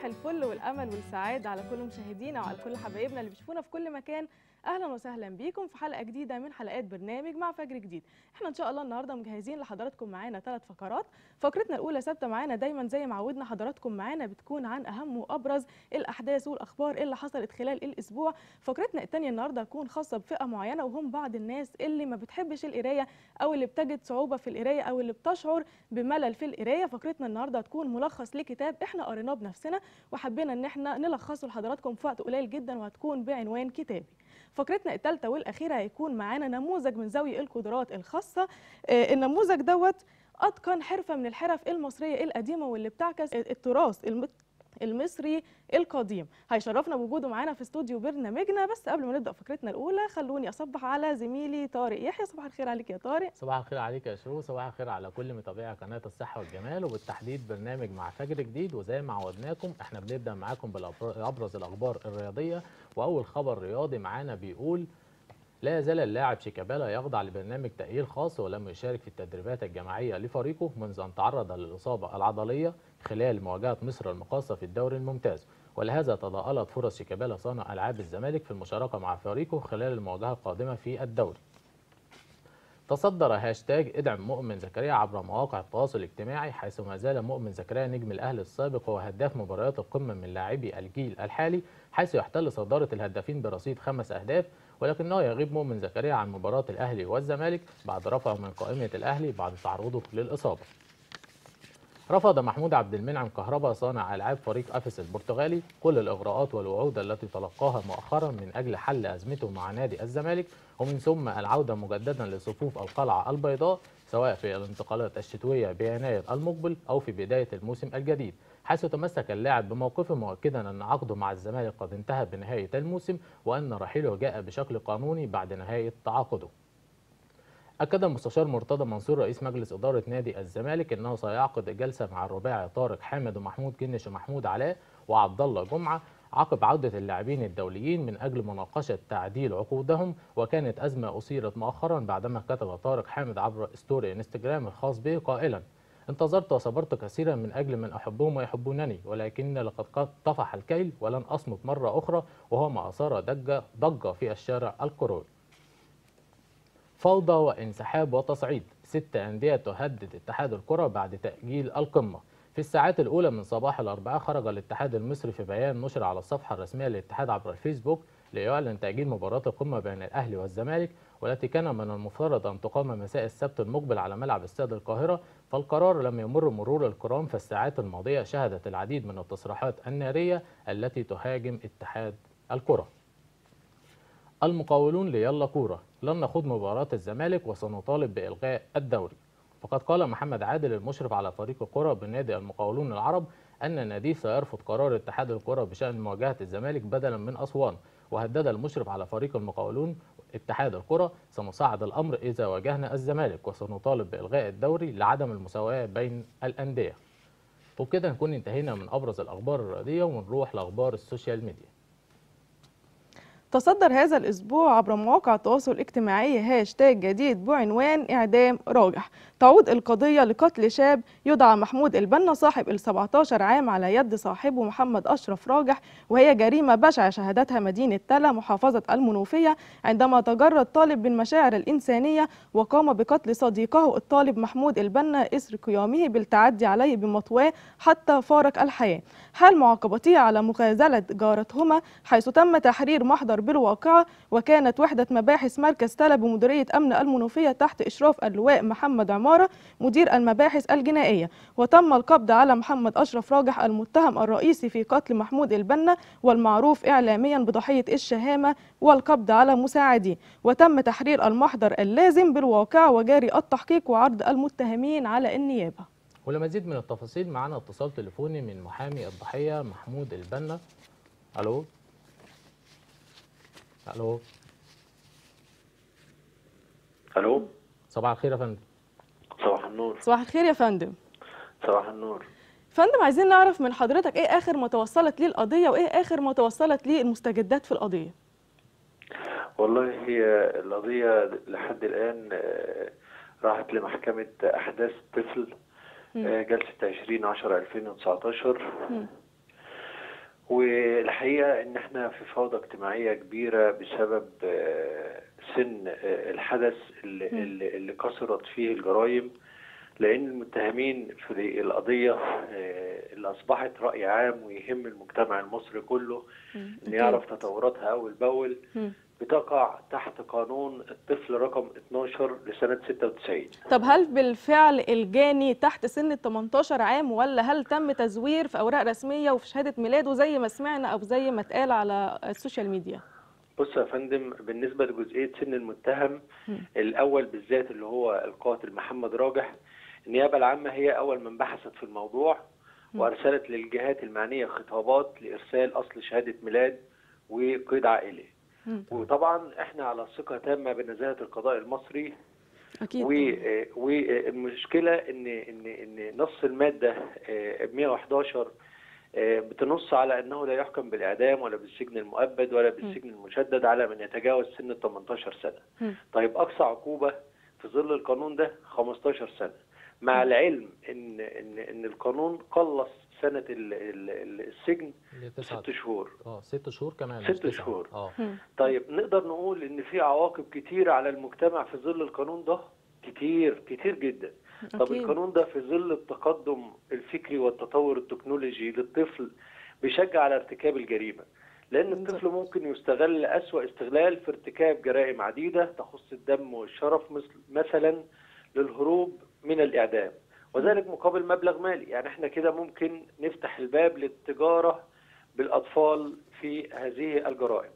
الفل والامل والسعاده على كل مشاهدينا وعلى كل حبايبنا اللي بيشوفونا في كل مكان اهلا وسهلا بيكم في حلقه جديده من حلقات برنامج مع فجر جديد احنا ان شاء الله النهارده مجهزين لحضراتكم معانا ثلاث فقرات فقرتنا الاولى ثابته معانا دايما زي ما عودنا حضراتكم معانا بتكون عن اهم وابرز الاحداث والاخبار اللي حصلت خلال الاسبوع فقرتنا الثانيه النهارده هتكون خاصه بفئه معينه وهم بعض الناس اللي ما بتحبش القرايه او اللي بتجد صعوبه في القرايه او اللي بتشعر بملل في القرايه فقرتنا النهارده هتكون ملخص لكتاب احنا قريناه بنفسنا وحبينا ان احنا نلخصه لحضراتكم في وقت قليل جدا وهتكون بعنوان كتابي فقرتنا الثالثه والاخيره هيكون معانا نموذج من ذوي القدرات الخاصه آه، النموذج دوت اتقن حرفه من الحرف المصريه القديمه واللي بتعكس التراث الم- المصري القديم هيشرفنا بوجوده معانا في استوديو برنامجنا بس قبل ما نبدا فقرتنا الاولى خلوني اصبح على زميلي طارق يحيى صباح الخير عليك يا طارق صباح الخير عليك يا شروق صباح الخير على كل متابعي قناه الصحه والجمال وبالتحديد برنامج مع فجر جديد وزي ما عودناكم احنا بنبدا معاكم بابرز الاخبار الرياضيه واول خبر رياضي معانا بيقول لا يزال اللاعب شيكابالا يخضع لبرنامج تأهيل خاص ولم يشارك في التدريبات الجماعية لفريقه منذ أن تعرض للإصابة العضلية خلال مواجهة مصر المقاصة في الدوري الممتاز ولهذا تضاءلت فرص شيكابالا صانع ألعاب الزمالك في المشاركة مع فريقه خلال المواجهة القادمة في الدوري تصدر هاشتاج ادعم مؤمن زكريا عبر مواقع التواصل الاجتماعي حيث ما زال مؤمن زكريا نجم الاهلي السابق وهو هداف مباريات القمه من لاعبي الجيل الحالي حيث يحتل صداره الهدافين برصيد خمس اهداف ولكنه يغيب مؤمن زكريا عن مباراه الاهلي والزمالك بعد رفعه من قائمه الاهلي بعد تعرضه للاصابه. رفض محمود عبد المنعم كهربا صانع العاب فريق افس البرتغالي كل الاغراءات والوعود التي تلقاها مؤخرا من اجل حل ازمته مع نادي الزمالك ومن ثم العوده مجددا لصفوف القلعه البيضاء سواء في الانتقالات الشتويه بيناير المقبل او في بدايه الموسم الجديد حيث تمسك اللاعب بموقفه مؤكدا ان عقده مع الزمالك قد انتهى بنهايه الموسم وان رحيله جاء بشكل قانوني بعد نهايه تعاقده أكد المستشار مرتضى منصور رئيس مجلس إدارة نادي الزمالك أنه سيعقد جلسة مع الرباعي طارق حامد ومحمود جنش ومحمود علاء وعبد الله جمعة عقب عودة اللاعبين الدوليين من أجل مناقشة تعديل عقودهم وكانت أزمة أثيرت مؤخرا بعدما كتب طارق حامد عبر ستوري انستجرام الخاص به قائلا انتظرت وصبرت كثيرا من أجل من أحبهم ويحبونني ولكن لقد قد طفح الكيل ولن أصمت مرة أخرى وهو ما أثار ضجة ضجة في الشارع الكروي فوضى وانسحاب وتصعيد ست أندية تهدد اتحاد الكرة بعد تأجيل القمة في الساعات الأولى من صباح الأربعاء خرج الاتحاد المصري في بيان نشر على الصفحة الرسمية للاتحاد عبر الفيسبوك ليعلن تأجيل مباراة القمة بين الأهلي والزمالك والتي كان من المفترض أن تقام مساء السبت المقبل على ملعب استاد القاهرة فالقرار لم يمر مرور الكرام فالساعات الماضية شهدت العديد من التصريحات النارية التي تهاجم اتحاد الكرة المقاولون ليلا كورة لن نخوض مباراة الزمالك وسنطالب بإلغاء الدوري فقد قال محمد عادل المشرف على فريق الكرة بنادي المقاولون العرب أن ناديه سيرفض قرار اتحاد الكرة بشأن مواجهة الزمالك بدلا من أسوان وهدد المشرف على فريق المقاولون اتحاد الكرة سنصعد الأمر إذا واجهنا الزمالك وسنطالب بإلغاء الدوري لعدم المساواة بين الأندية وبكده نكون انتهينا من أبرز الأخبار الرياضية ونروح لأخبار السوشيال ميديا تصدر هذا الأسبوع عبر مواقع التواصل الاجتماعي هاشتاج جديد بعنوان إعدام راجح تعود القضية لقتل شاب يدعى محمود البنا صاحب ال 17 عام على يد صاحبه محمد أشرف راجح وهي جريمة بشعة شهدتها مدينة تلا محافظة المنوفية عندما تجرد طالب بالمشاعر الإنسانية وقام بقتل صديقه الطالب محمود البنا إثر قيامه بالتعدي عليه بمطواه حتى فارق الحياة حال معاقبته على مغازلة جارتهما حيث تم تحرير محضر بالواقعة وكانت وحدة مباحث مركز تلا بمديرية أمن المنوفية تحت إشراف اللواء محمد عمارة مدير المباحث الجنائية وتم القبض على محمد أشرف راجح المتهم الرئيسي في قتل محمود البنا والمعروف إعلاميا بضحية الشهامة والقبض على مساعديه وتم تحرير المحضر اللازم بالواقعة وجاري التحقيق وعرض المتهمين على النيابة ولمزيد من التفاصيل معنا اتصال تليفوني من محامي الضحية محمود البنا ألو ألو الو صباح الخير يا فندم صباح النور صباح الخير يا فندم صباح النور فندم عايزين نعرف من حضرتك ايه اخر ما توصلت ليه القضيه وايه اخر ما توصلت ليه المستجدات في القضيه والله هي القضية لحد الآن آه، راحت لمحكمة أحداث طفل مم. آه، جلسة 20 10 2019 مم. والحقيقه ان احنا في فوضى اجتماعيه كبيره بسبب آه، سن آه، الحدث اللي, مم. اللي اللي كثرت فيه الجرائم لان المتهمين في القضيه آه، اللي اصبحت راي عام ويهم المجتمع المصري كله مم. ان أكيد. يعرف تطوراتها اول باول مم. بتقع تحت قانون الطفل رقم 12 لسنه 96 طب هل بالفعل الجاني تحت سن ال 18 عام ولا هل تم تزوير في اوراق رسميه وفي شهاده ميلاده زي ما سمعنا او زي ما اتقال على السوشيال ميديا؟ بص يا فندم بالنسبة لجزئية سن المتهم مم. الأول بالذات اللي هو القاتل محمد راجح النيابة العامة هي أول من بحثت في الموضوع مم. وأرسلت للجهات المعنية خطابات لإرسال أصل شهادة ميلاد وقيد عائلي مم. وطبعا احنا على ثقة تامة بنزاهة القضاء المصري اكيد و- والمشكله ان ان ان نص الماده آه، 111 آه، بتنص على انه لا يحكم بالاعدام ولا بالسجن المؤبد ولا بالسجن المشدد على من يتجاوز سن ال 18 سنه. مم. طيب اقصى عقوبه في ظل القانون ده 15 سنه. مع العلم ان ان ان القانون قلص سنه ال- ال- ال- السجن اللي تسعة ست شهور. اه ست شهور كمان مش ست تسعة. شهور. اه مم. طيب نقدر نقول ان في عواقب كتير على المجتمع في ظل القانون ده كتير كتير جدا طب أكيد. القانون ده في ظل التقدم الفكري والتطور التكنولوجي للطفل بيشجع على ارتكاب الجريمه لان بالظبط. الطفل ممكن يستغل اسوا استغلال في ارتكاب جرائم عديده تخص الدم والشرف مثل مثلا للهروب من الاعدام وذلك مقابل مبلغ مالي يعني احنا كده ممكن نفتح الباب للتجاره بالاطفال في هذه الجرائم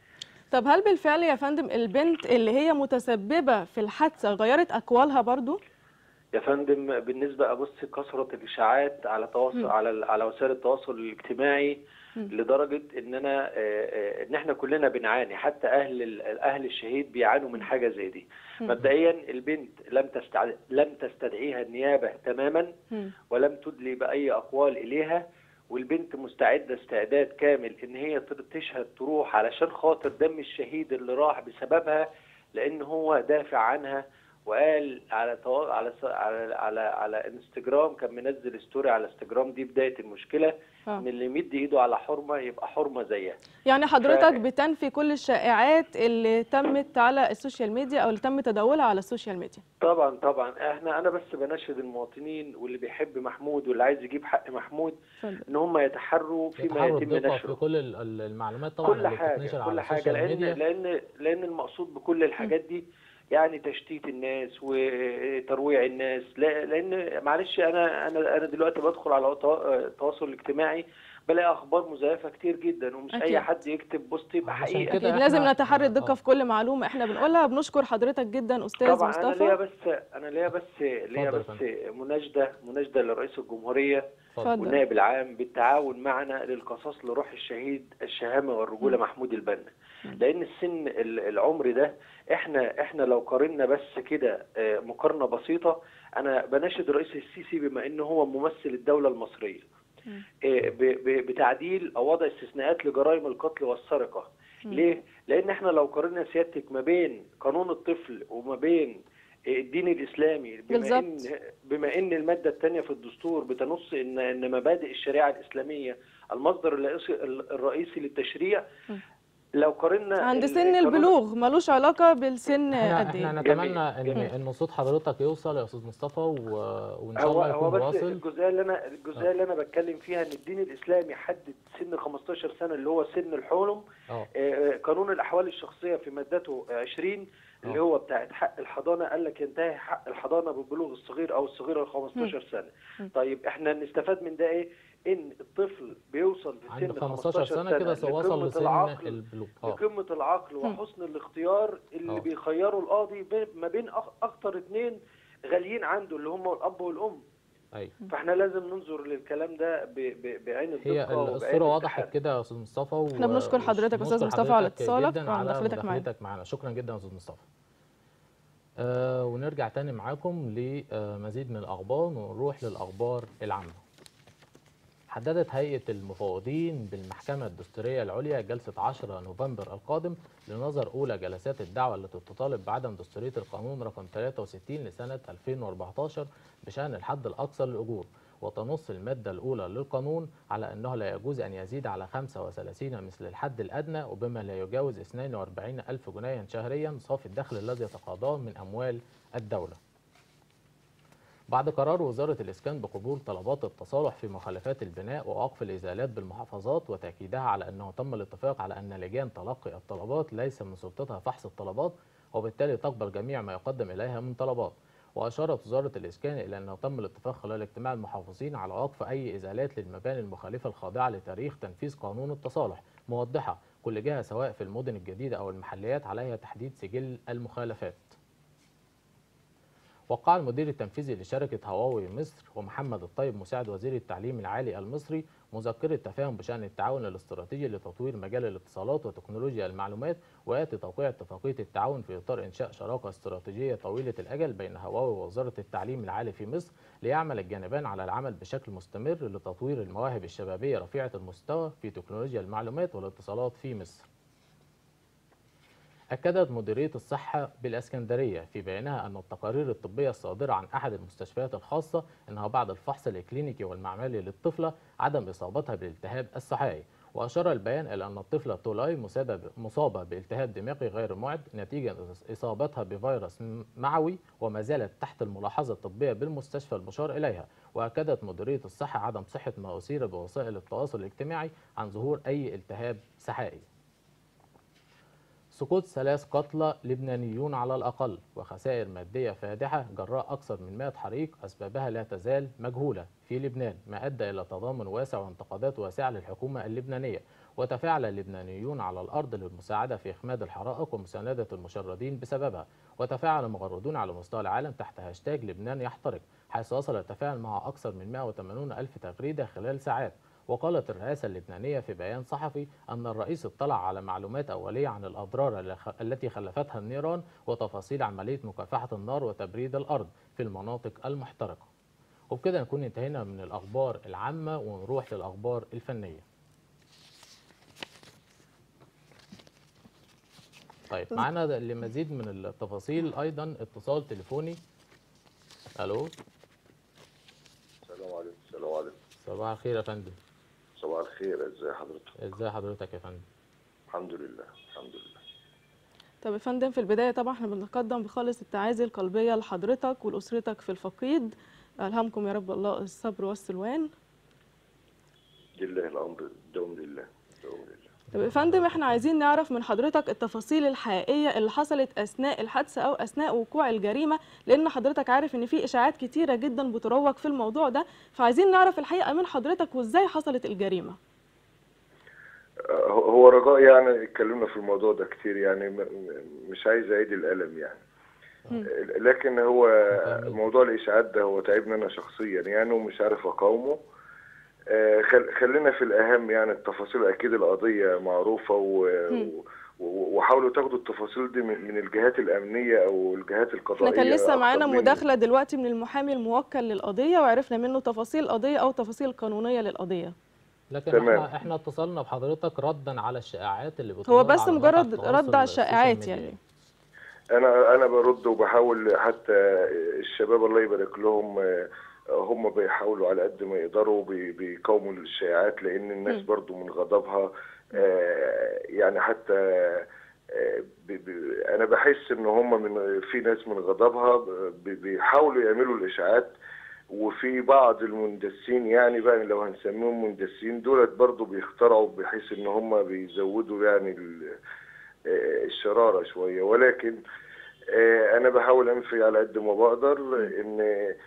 طب هل بالفعل يا فندم البنت اللي هي متسببه في الحادثه غيرت اقوالها برضو؟ يا فندم بالنسبه ابص كثره الاشاعات على تواصل مم. على على وسائل التواصل الاجتماعي مم. لدرجه ان انا آه، آه، ان احنا كلنا بنعاني حتى اهل ال- اهل الشهيد بيعانوا من حاجه زي دي مم. مبدئيا البنت لم تستع... لم تستدعيها النيابه تماما مم. ولم تدلي باي اقوال اليها والبنت مستعده استعداد كامل ان هي ت- تشهد تروح علشان خاطر دم الشهيد اللي راح بسببها لان هو دافع عنها وقال على توا... على س- على على على انستجرام كان منزل ستوري على انستجرام دي بدايه المشكله آه. ان اللي يمد ايده على حرمه يبقى حرمه زيها يعني حضرتك بتنفي كل الشائعات اللي تمت على السوشيال ميديا او اللي تم تداولها على السوشيال ميديا طبعا طبعا احنا انا بس بناشد المواطنين واللي بيحب محمود واللي عايز يجيب حق محمود اتفضل ان هم يتحروا فيما يتحروا يتم الدقة في نشره كل ال- ال- المعلومات طبعا كل اللي حاجه بتتنشر كل على حاجه السوشيال لان ميديا لان لان المقصود بكل الحاجات دي يعني تشتيت الناس وترويع الناس لا- لان معلش انا انا انا دلوقتي بدخل على التوا- التواصل الاجتماعي بلاقي اخبار مزيفه كتير جدا ومش أكيد. اي حد يكتب بوست يبقى عشان حقيقه كده اكيد لازم إحنا- نتحرى الدقه آه. في كل معلومه احنا بنقولها بنشكر حضرتك جدا استاذ طبعا انا ليا مصطفى بس انا ليا بس ليا اتفضل بس يا مناشده مناشده لرئيس الجمهوريه اتفضل. اتفضل. والنائب العام بالتعاون معنا للقصاص لروح الشهيد الشهامه والرجوله مم. محمود البنا مم. لان السن ال- العمر ده احنا احنا لو قارنا بس كده آه، مقارنه بسيطه انا بناشد الرئيس السيسي بما انه هو ممثل الدوله المصريه مم. آه، ب- ب- بتعديل او وضع استثناءات لجرائم القتل والسرقه مم. ليه؟ لان احنا لو قارنا سيادتك ما بين قانون الطفل وما بين الدين الاسلامي بما بالظبط. ان بما ان الماده الثانيه في الدستور بتنص ان ان مبادئ الشريعه الاسلاميه المصدر الرئيسي الرئيسي للتشريع مم. لو قارنا عند ال- سن قانون- البلوغ ملوش علاقه بالسن احنا قد احنا ايه نتمنى جميل، ان جميل. ان صوت حضرتك يوصل يا استاذ مصطفى و... وان شاء هو الله هو يكون بس واصل الجزئيه اللي انا الجزئيه اللي انا بتكلم فيها ان الدين الاسلامي حدد سن 15 سنه اللي هو سن الحلم اه آه، قانون الاحوال الشخصيه في مادته 20 اللي آه. هو بتاعت حق الحضانه قال لك ينتهي حق الحضانه ببلوغ الصغير او الصغيره ل 15 سنه مم. طيب احنا نستفاد من ده ايه ان الطفل بيوصل في عند سن 15 سنه كده لقمة وصل لسن العقل البلوغ اه لقمه العقل مم. وحسن الاختيار اللي آه. بيخيروا القاضي بين- ما بين أخ- اكتر اتنين غاليين عنده اللي هم الاب والام ايوه فاحنا لازم ننظر للكلام ده ب- ب- بعين الدقه هي وبعين الصوره وضحت التحري. كده يا استاذ مصطفى و... احنا بنشكر حضرتك يا أستاذ ونشكر مصطفى على حضرتك اتصالك جدا وعلى على مداخلتك معانا. مداخلتك معانا شكرا جدا يا استاذ مصطفى آه ونرجع تاني معاكم لمزيد من الاخبار ونروح للاخبار العامه حددت هيئة المفوضين بالمحكمة الدستورية العليا جلسة 10 نوفمبر القادم لنظر أولى جلسات الدعوة التي تطالب بعدم دستورية القانون رقم 63 لسنة 2014 بشأن الحد الأقصى للأجور وتنص المادة الأولى للقانون على أنه لا يجوز أن يزيد على 35 مثل الحد الأدنى وبما لا يجاوز 42 ألف جنيها شهريا صافي الدخل الذي يتقاضاه من أموال الدولة بعد قرار وزارة الإسكان بقبول طلبات التصالح في مخالفات البناء ووقف الإزالات بالمحافظات وتأكيدها على أنه تم الاتفاق على أن لجان تلقي الطلبات ليس من سلطتها فحص الطلبات وبالتالي تقبل جميع ما يقدم إليها من طلبات وأشارت وزارة الإسكان إلى أنه تم الاتفاق خلال اجتماع المحافظين على وقف أي إزالات للمباني المخالفة الخاضعة لتاريخ تنفيذ قانون التصالح موضحة كل جهة سواء في المدن الجديدة أو المحليات عليها تحديد سجل المخالفات وقع المدير التنفيذي لشركة هواوي مصر ومحمد الطيب مساعد وزير التعليم العالي المصري مذكرة تفاهم بشأن التعاون الاستراتيجي لتطوير مجال الاتصالات وتكنولوجيا المعلومات ويأتي توقيع اتفاقية التعاون في إطار إنشاء شراكة استراتيجية طويلة الأجل بين هواوي ووزارة التعليم العالي في مصر ليعمل الجانبان على العمل بشكل مستمر لتطوير المواهب الشبابية رفيعة المستوى في تكنولوجيا المعلومات والاتصالات في مصر. أكدت مديرية الصحة بالإسكندرية في بيانها أن التقارير الطبية الصادرة عن أحد المستشفيات الخاصة أنها بعد الفحص الإكلينيكي والمعملي للطفلة عدم إصابتها بالالتهاب الصحي وأشار البيان إلى أن الطفلة تولاي مصابة بالتهاب دماغي غير معد نتيجة إصابتها بفيروس معوي وما زالت تحت الملاحظة الطبية بالمستشفى المشار إليها وأكدت مديرية الصحة عدم صحة ما أثير بوسائل التواصل الاجتماعي عن ظهور أي التهاب سحائي سقوط ثلاث قتلى لبنانيون على الأقل وخسائر مادية فادحة جراء أكثر من 100 حريق أسبابها لا تزال مجهولة في لبنان ما أدى إلى تضامن واسع وانتقادات واسعة للحكومة اللبنانية وتفاعل اللبنانيون على الأرض للمساعدة في إخماد الحرائق ومساندة المشردين بسببها وتفاعل مغردون على مستوى العالم تحت هاشتاج لبنان يحترق حيث وصل التفاعل مع أكثر من 180 ألف تغريدة خلال ساعات وقالت الرئاسة اللبنانية في بيان صحفي أن الرئيس اطلع على معلومات أولية عن الأضرار التي خلفتها النيران وتفاصيل عملية مكافحة النار وتبريد الأرض في المناطق المحترقة وبكده نكون انتهينا من الأخبار العامة ونروح للأخبار الفنية طيب معانا لمزيد من التفاصيل أيضا اتصال تليفوني ألو السلام عليكم السلام عليكم صباح الخير يا فندم صباح الخير ازي حضرتك ازي حضرتك يا فندم الحمد لله الحمد لله طب يا فندم في البداية طبعا احنا بنتقدم بخالص التعازي القلبية لحضرتك ولأسرتك في الفقيد ألهمكم يا رب الله الصبر والسلوان لله الامر دوم لله دوم لله طب يا فندم احنا عايزين نعرف من حضرتك التفاصيل الحقيقية اللي حصلت أثناء الحادثة أو أثناء وقوع الجريمة لأن حضرتك عارف إن في إشاعات كتيرة جدا بتروج في الموضوع ده فعايزين نعرف الحقيقة من حضرتك وإزاي حصلت الجريمة آه، هو رجاء يعني اتكلمنا في الموضوع ده كتير يعني م- م- مش عايز اعيد الالم يعني آه، لكن هو موضوع الاشاعات ده هو تعبني انا شخصيا يعني ومش عارف اقاومه آه، خل- خلينا في الاهم يعني التفاصيل اكيد القضيه معروفه و... و- وحاولوا تاخدوا التفاصيل دي من من الجهات الامنيه او الجهات القضائيه احنا كان لسه أكتر معانا مني. مداخلة دلوقتي من المحامي الموكل للقضية وعرفنا منه تفاصيل القضية أو تفاصيل قانونية للقضية لكن تمام. احنا احنا اتصلنا بحضرتك ردا على الشائعات اللي هو بتدور بس على مواقع مجرد التواصل رد على السوشيال الشائعات ميديا. يعني انا انا برد وبحاول حتى الشباب الله يبارك لهم آه، هم بيحاولوا على قد ما يقدروا بي- بيقاوموا الشائعات لان الناس م. برضو من غضبها آه، يعني حتى آه، بي- بي- انا بحس ان هم من في ناس من غضبها بي- بيحاولوا يعملوا الاشاعات وفي بعض المندسين يعني بقى لو هنسميهم مندسين دولت برضو بيخترعوا بحيث ان هم بيزودوا يعني ال- آه، الشرارة شوية ولكن آه، انا بحاول انفي على قد ما بقدر ان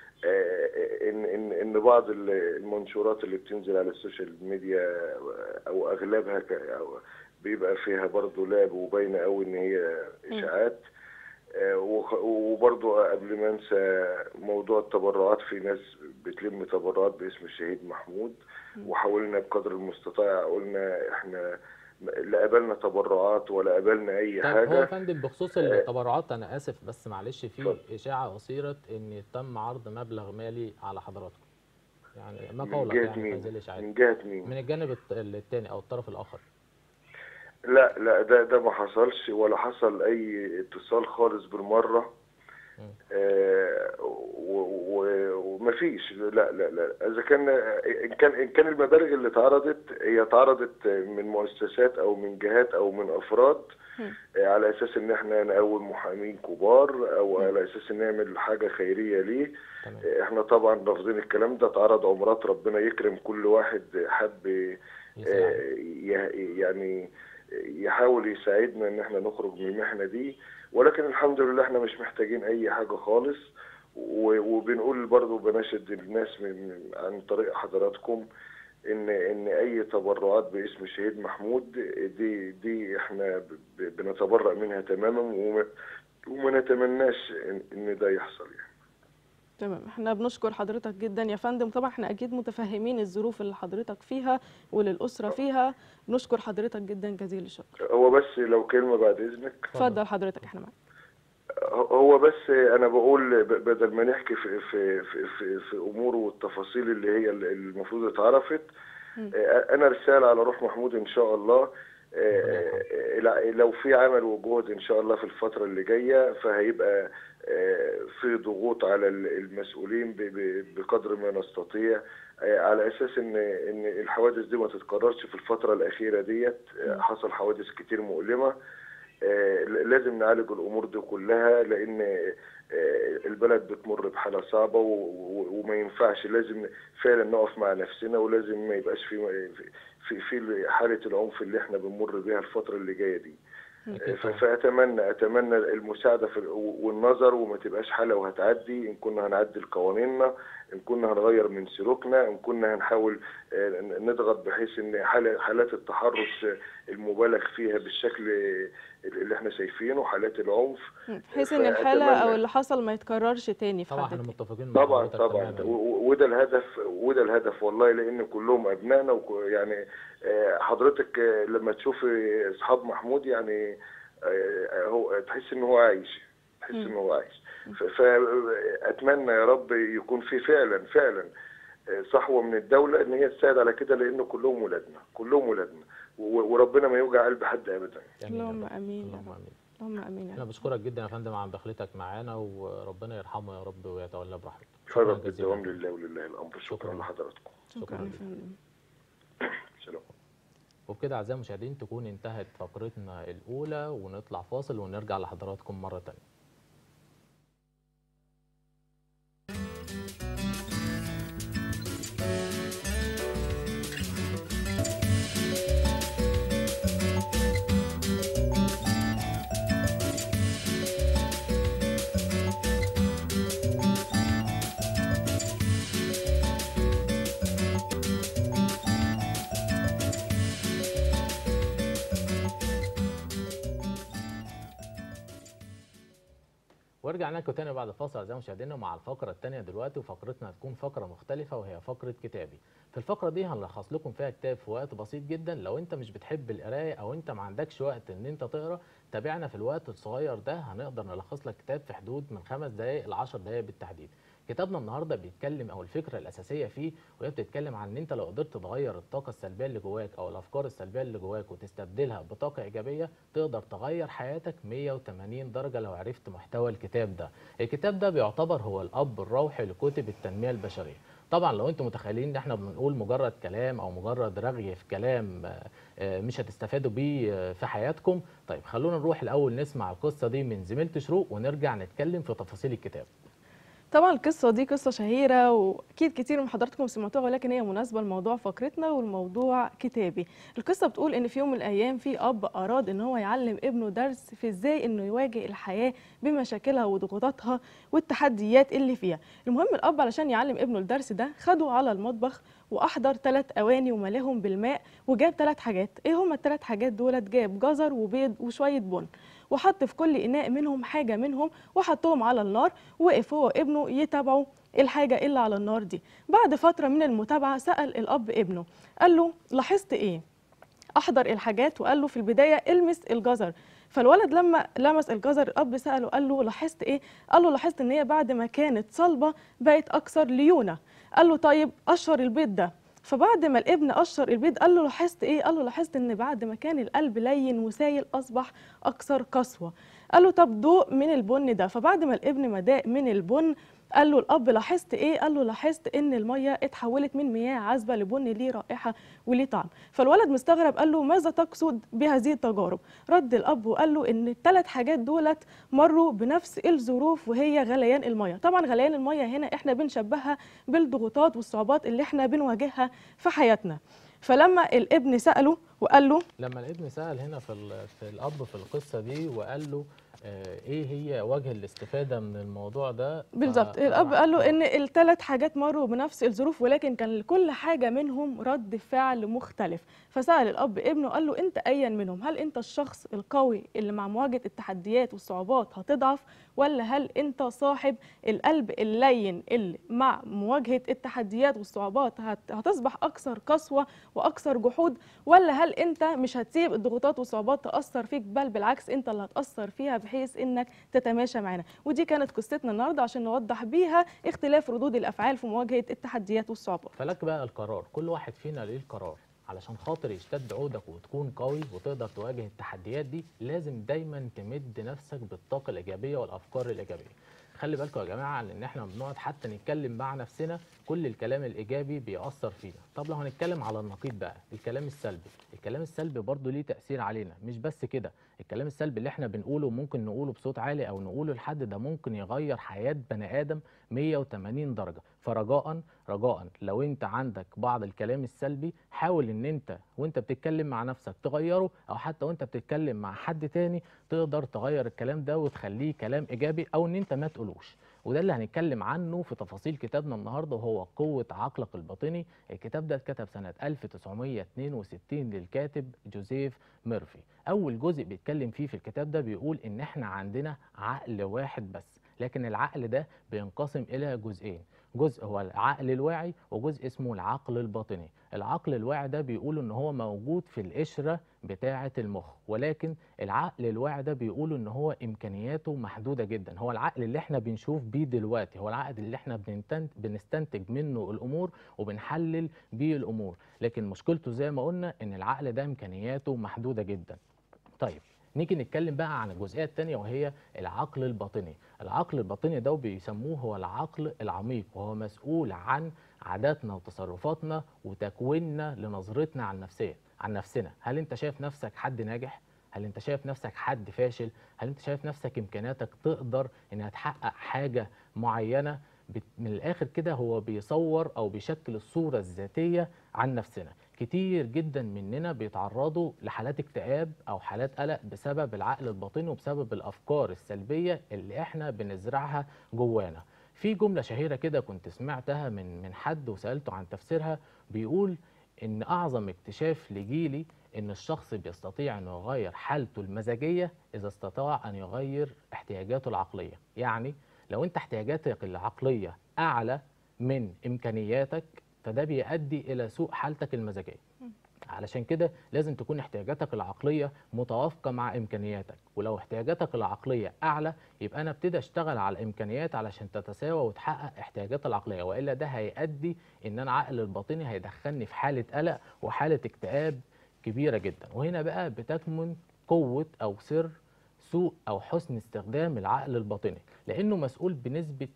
آه، ان ان ان بعض ال- المنشورات اللي بتنزل على السوشيال ميديا او اغلبها ك- أو بيبقى فيها برضو لعب وباينه قوي ان هي اشاعات آه، وخ- وبرضو قبل ما انسى موضوع التبرعات في ناس بتلم تبرعات باسم الشهيد محمود وحاولنا بقدر المستطاع قلنا احنا لا قبلنا تبرعات ولا قبلنا اي طيب هو حاجه يا فندم بخصوص التبرعات انا اسف بس معلش في اتفضل. اشاعه اثيرت ان تم عرض مبلغ مالي على حضراتكم يعني ما من قولك جهه يعني في هذه مين الاشاعات من جهه مين من الجانب الت- الثاني او الطرف الاخر لا لا ده ده ما حصلش ولا حصل اي اتصال خالص بالمره مم. آه، و- و- ومفيش لا لا لا اذا كان ان كان ان كان المبالغ اللي اتعرضت هي اتعرضت من مؤسسات او من جهات او من افراد مم. آه، على اساس ان احنا نقوم محامين كبار او على اساس ان نعمل حاجه خيريه ليه تمام آه، احنا طبعا رافضين الكلام ده اتعرض عمرات ربنا يكرم كل واحد حب يساعد. آه، ي- يعني يحاول يساعدنا ان احنا نخرج من المحنه دي ولكن الحمد لله احنا مش محتاجين اي حاجه خالص و- وبنقول برضو بناشد الناس من من- عن طريق حضراتكم ان ان اي تبرعات باسم الشهيد محمود دي دي احنا ب- ب- بنتبرأ منها تماما وما, وما نتمناش ان, إن ده يحصل يعني تمام احنا بنشكر حضرتك جدا يا فندم طبعا احنا اكيد متفهمين الظروف اللي حضرتك فيها وللاسره فيها بنشكر حضرتك جدا جزيل الشكر هو بس لو كلمه بعد اذنك اتفضل حضرتك احنا معاك هو بس انا بقول ب- بدل ما نحكي في في في في, في امور والتفاصيل اللي هي اللي المفروض اتعرفت مم. آه، انا رساله على روح محمود ان شاء الله آه، آه، لو في عمل وجهد ان شاء الله في الفتره اللي جايه فهيبقى آه، في ضغوط على ال- المسؤولين ب- ب- بقدر ما نستطيع آه، على اساس ان ان الحوادث دي ما تتكررش في الفتره الاخيره ديت آه، حصل حوادث كتير مؤلمه آه، لازم نعالج الامور دي كلها لان آه، البلد بتمر بحاله صعبه و- و- وما ينفعش لازم فعلا نقف مع نفسنا ولازم ما يبقاش في في في حاله العنف اللي احنا بنمر بيها الفتره اللي جايه دي أكيد ف- طبعاً. فاتمنى اتمنى المساعده في والنظر وما تبقاش حاله وهتعدي ان كنا هنعدل قوانيننا ان كنا هنغير من سلوكنا ان كنا هنحاول آه، نضغط بحيث ان حال- حالات التحرش المبالغ فيها بالشكل اللي احنا شايفينه حالات العنف بحيث ان الحاله او فأتمنى- اللي حصل ما يتكررش تاني في طبعا احنا حضرتك متفقين مع طبعا حضرتك طبعا تماماً. و- و- وده الهدف وده الهدف والله لان كلهم ابنائنا وك- يعني آه، حضرتك آه، لما تشوفي اصحاب محمود يعني آه، هو تحس ان هو عايش تحس مم. ان هو عايش ف- فاتمنى يا رب يكون في فعلا فعلا آه، صحوه من الدوله ان هي تساعد على كده لان كلهم ولادنا كلهم ولادنا و- وربنا ما يوجع قلب حد ابدا آمين يا اللهم رب. امين يا اللهم رب امين اللهم امين يا انا رب بشكرك جدا يا فندم على مداخلتك معانا وربنا يرحمه يا رب ويتولى برحمته فرب جزيلاً. بالدوام لله ولله الامر شكرا شكراً. لحضراتكم شكرا شكراً يا لك. فندم سلام وبكده اعزائي المشاهدين تكون انتهت فقرتنا الاولى ونطلع فاصل ونرجع لحضراتكم مره تانية ورجعنا لكم تاني بعد الفاصل اعزائي المشاهدين مع الفقره الثانيه دلوقتي وفقرتنا هتكون فقره مختلفه وهي فقره كتابي في الفقره دي هنلخص لكم فيها كتاب في وقت بسيط جدا لو انت مش بتحب القرايه او انت ما عندكش وقت ان انت تقرا تابعنا في الوقت الصغير ده هنقدر نلخص لك كتاب في حدود من خمس دقائق ل 10 دقائق بالتحديد كتابنا النهارده بيتكلم او الفكره الاساسيه فيه وهي بتتكلم عن ان انت لو قدرت تغير الطاقه السلبيه اللي جواك او الافكار السلبيه اللي جواك وتستبدلها بطاقه ايجابيه تقدر تغير حياتك 180 درجه لو عرفت محتوى الكتاب ده الكتاب ده بيعتبر هو الاب الروحي لكتب التنميه البشريه طبعا لو انتم متخيلين ان احنا بنقول مجرد كلام او مجرد رغي في كلام آه، آه، مش هتستفادوا بيه آه، في حياتكم طيب خلونا نروح الاول نسمع القصه دي من زميلة شروق ونرجع نتكلم في تفاصيل الكتاب طبعا القصة دي قصة شهيرة وأكيد كتير من حضراتكم سمعتوها ولكن هي مناسبة لموضوع فقرتنا والموضوع كتابي القصة بتقول إن في يوم من الأيام في أب أراد إن هو يعلم ابنه درس في إزاي إنه يواجه الحياة بمشاكلها وضغوطاتها والتحديات اللي فيها المهم الأب علشان يعلم ابنه الدرس ده خده على المطبخ وأحضر ثلاث أواني وملاهم بالماء وجاب ثلاث حاجات إيه هما الثلاث حاجات دولت جاب جزر وبيض وشوية بن وحط في كل إناء منهم حاجة منهم وحطهم على النار وقف هو وابنه يتابعوا الحاجة اللي على النار دي بعد فترة من المتابعة سأل الأب ابنه قال له لاحظت إيه؟ أحضر الحاجات وقال له في البداية المس الجزر فالولد لما لمس الجزر الأب سأله قال له لاحظت إيه؟ قال له لاحظت إن هي بعد ما كانت صلبة بقت أكثر ليونة قال له طيب قشر البيض ده فبعد ما الابن قشر البيض قال له لاحظت ايه قال له لاحظت ان بعد ما كان القلب لين وسايل اصبح اكثر قسوه قال له طب دوق من البن ده فبعد ما الابن ما داق من البن قال له الاب لاحظت ايه قال له لاحظت ان الميه اتحولت من مياه عذبه لبن ليه رائحه وليه طعم فالولد مستغرب قال له ماذا تقصد بهذه التجارب رد الاب وقال له ان الثلاث حاجات دولت مروا بنفس الظروف وهي غليان الميه طبعا غليان الميه هنا احنا بنشبهها بالضغوطات والصعوبات اللي احنا بنواجهها في حياتنا فلما الابن ساله وقال له لما الابن سأل هنا في ال- في الأب في القصة دي وقال له آه، إيه هي وجه الاستفادة من الموضوع ده ف- بالظبط الاب فراح- قال له ان الثلاث حاجات مروا بنفس الظروف ولكن كان لكل حاجه منهم رد فعل مختلف فسال الاب ابنه قال له انت ايا منهم هل انت الشخص القوي اللي مع مواجهه التحديات والصعوبات هتضعف ولا هل انت صاحب القلب اللين اللي مع مواجهه التحديات والصعوبات هت- هتصبح اكثر قسوه واكثر جحود ولا هل انت مش هتسيب الضغوطات والصعوبات تاثر فيك بل بالعكس انت اللي هتاثر فيها بحيث انك تتماشى معانا ودي كانت قصتنا النهارده عشان نوضح بيها اختلاف ردود الافعال في مواجهه التحديات والصعوبات فلك بقى القرار كل واحد فينا ليه القرار علشان خاطر يشتد عودك وتكون قوي وتقدر تواجه التحديات دي لازم دايما تمد نفسك بالطاقة الإيجابية والأفكار الإيجابية خلي بالكم يا جماعة لأن احنا بنقعد حتى نتكلم مع نفسنا كل الكلام الإيجابي بيأثر فينا طب لو هنتكلم على النقيض بقى الكلام السلبي الكلام السلبي برضه ليه تأثير علينا مش بس كده الكلام السلبي اللي احنا بنقوله ممكن نقوله بصوت عالي أو نقوله لحد ده ممكن يغير حياة بني آدم 180 درجة فرجاء رجاء لو انت عندك بعض الكلام السلبي حاول ان انت وانت بتتكلم مع نفسك تغيره او حتى وانت بتتكلم مع حد تاني تقدر تغير الكلام ده وتخليه كلام ايجابي او ان انت ما تقولوش وده اللي هنتكلم عنه في تفاصيل كتابنا النهارده وهو قوة عقلك الباطني الكتاب ده اتكتب سنة 1962 للكاتب جوزيف ميرفي أول جزء بيتكلم فيه في الكتاب ده بيقول إن إحنا عندنا عقل واحد بس لكن العقل ده بينقسم إلى جزئين جزء هو العقل الواعي وجزء اسمه العقل الباطني العقل الواعي ده بيقول ان هو موجود في القشرة بتاعة المخ ولكن العقل الواعي ده بيقول ان هو امكانياته محدودة جدا هو العقل اللي احنا بنشوف بيه دلوقتي هو العقل اللي احنا بننتن- بنستنتج منه الامور وبنحلل بيه الامور لكن مشكلته زي ما قلنا ان العقل ده امكانياته محدودة جدا طيب نيجي نتكلم بقى عن الجزئيه الثانيه وهي العقل الباطني العقل الباطني ده بيسموه هو العقل العميق وهو مسؤول عن عاداتنا وتصرفاتنا وتكويننا لنظرتنا عن نفسنا عن نفسنا هل انت شايف نفسك حد ناجح هل انت شايف نفسك حد فاشل هل انت شايف نفسك امكانياتك تقدر انها تحقق حاجه معينه بت- من الاخر كده هو بيصور او بيشكل الصوره الذاتيه عن نفسنا كتير جدا مننا بيتعرضوا لحالات اكتئاب او حالات قلق بسبب العقل الباطني وبسبب الافكار السلبيه اللي احنا بنزرعها جوانا في جمله شهيره كده كنت سمعتها من من حد وسالته عن تفسيرها بيقول ان اعظم اكتشاف لجيلي ان الشخص بيستطيع انه يغير حالته المزاجيه اذا استطاع ان يغير احتياجاته العقليه يعني لو انت احتياجاتك العقليه اعلى من امكانياتك فده بيؤدي الى سوء حالتك المزاجيه علشان كده لازم تكون احتياجاتك العقليه متوافقه مع امكانياتك ولو احتياجاتك العقليه اعلى يبقى انا ابتدي اشتغل على الامكانيات علشان تتساوى وتحقق احتياجاتي العقليه والا ده هيؤدي ان انا عقل الباطني هيدخلني في حاله قلق وحاله اكتئاب كبيره جدا وهنا بقى بتكمن قوه او سر سوء او حسن استخدام العقل الباطني لانه مسؤول بنسبه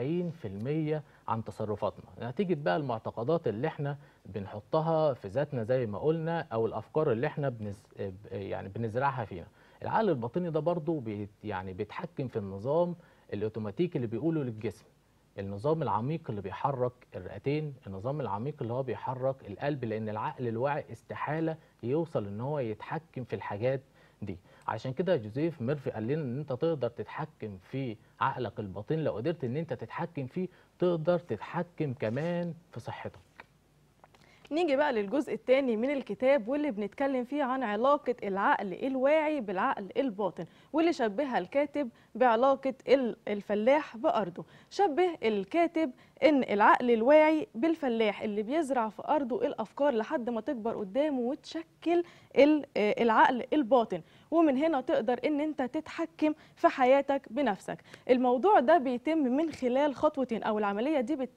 90% عن تصرفاتنا نتيجه بقى المعتقدات اللي احنا بنحطها في ذاتنا زي ما قلنا او الافكار اللي احنا بنز... يعني بنزرعها فينا العقل الباطني ده برضو بيت... يعني بيتحكم في النظام الاوتوماتيكي اللي بيقوله للجسم النظام العميق اللي بيحرك الرئتين النظام العميق اللي هو بيحرك القلب لان العقل الواعي استحاله يوصل ان هو يتحكم في الحاجات دي عشان كده جوزيف ميرفي قال لنا ان انت تقدر تتحكم في عقلك الباطني لو قدرت ان انت تتحكم فيه تقدر تتحكم كمان في صحتك نيجي بقى للجزء الثاني من الكتاب واللي بنتكلم فيه عن علاقة العقل الواعي بالعقل الباطن واللي شبهها الكاتب بعلاقة ال- الفلاح بأرضه شبه الكاتب إن العقل الواعي بالفلاح اللي بيزرع في أرضه الأفكار لحد ما تكبر قدامه وتشكل ال- آه العقل الباطن ومن هنا تقدر إن أنت تتحكم في حياتك بنفسك الموضوع ده بيتم من خلال خطوتين أو العملية دي بتتم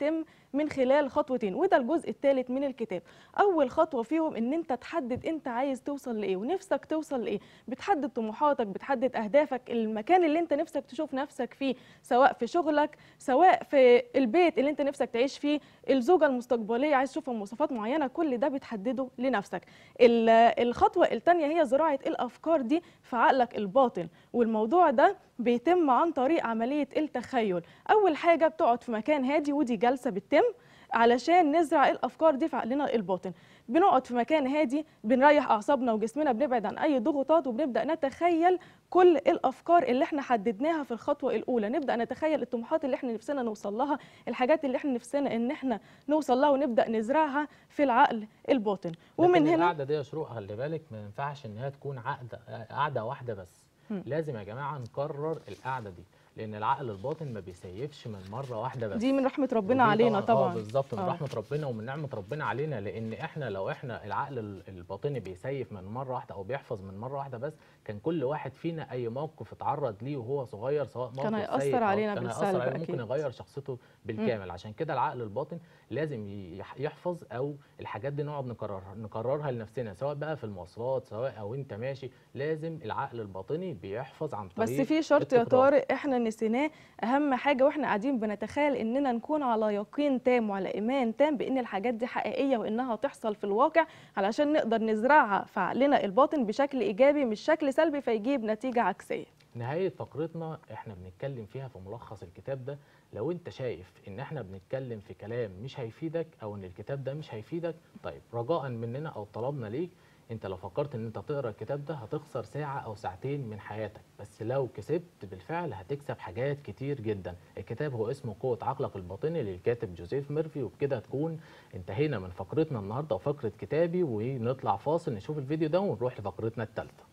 من خلال خطوتين وده الجزء الثالث من الكتاب اول خطوه فيهم ان انت تحدد انت عايز توصل لايه ونفسك توصل لايه بتحدد طموحاتك بتحدد اهدافك المكان اللي انت نفسك تشوف نفسك فيه سواء في شغلك سواء في البيت اللي انت نفسك تعيش فيه الزوجه المستقبليه عايز تشوفها مواصفات معينه كل ده بتحدده لنفسك ال- الخطوه الثانيه هي زراعه الافكار دي في عقلك الباطن والموضوع ده بيتم عن طريق عمليه التخيل اول حاجه بتقعد في مكان هادي ودي جلسه بتتم علشان نزرع الافكار دي في عقلنا الباطن بنقعد في مكان هادي بنريح اعصابنا وجسمنا بنبعد عن اي ضغوطات وبنبدا نتخيل كل الافكار اللي احنا حددناها في الخطوه الاولى نبدا نتخيل الطموحات اللي احنا نفسنا نوصل لها الحاجات اللي احنا نفسنا ان احنا نوصل لها ونبدا نزرعها في العقل الباطن ومن لكن هنا القعده دي يا شروق خلي بالك ما ينفعش ان هي تكون عقده قعده واحده بس مم. لازم يا جماعه نكرر القعده دي لان العقل الباطن ما بيسيفش من مره واحده بس دي من رحمه ربنا ودي علينا اه طبعا بالظبط من آه. رحمه ربنا ومن نعمه ربنا علينا لان احنا لو احنا العقل ال- الباطني بيسيف من مره واحده او بيحفظ من مره واحده بس كان كل واحد فينا اي موقف اتعرض ليه وهو صغير سواء موقف كان هيأثر سيء أو علينا كان بالسلب هيأثر عليه ممكن أكيد. يغير شخصيته بالكامل عشان كده العقل الباطن لازم يح- يحفظ او الحاجات دي نقعد نكررها نكررها لنفسنا سواء بقى في المواصلات سواء او انت ماشي لازم العقل الباطني بيحفظ عن طريق بس في شرط يا التكرار. طارق احنا نسيناه اهم حاجه واحنا قاعدين بنتخيل اننا نكون على يقين تام وعلى ايمان تام بان الحاجات دي حقيقيه وانها تحصل في الواقع علشان نقدر نزرعها في عقلنا الباطن بشكل ايجابي مش شكل سلبي فيجيب نتيجه عكسيه نهاية فقرتنا احنا بنتكلم فيها في ملخص الكتاب ده لو انت شايف ان احنا بنتكلم في كلام مش هيفيدك او ان الكتاب ده مش هيفيدك طيب رجاء مننا او طلبنا ليك انت لو فكرت ان انت تقرا الكتاب ده هتخسر ساعة او ساعتين من حياتك بس لو كسبت بالفعل هتكسب حاجات كتير جدا الكتاب هو اسمه قوة عقلك الباطني للكاتب جوزيف ميرفي وبكده تكون انتهينا من فقرتنا النهاردة وفقرة كتابي ونطلع فاصل نشوف الفيديو ده ونروح لفقرتنا الثالثة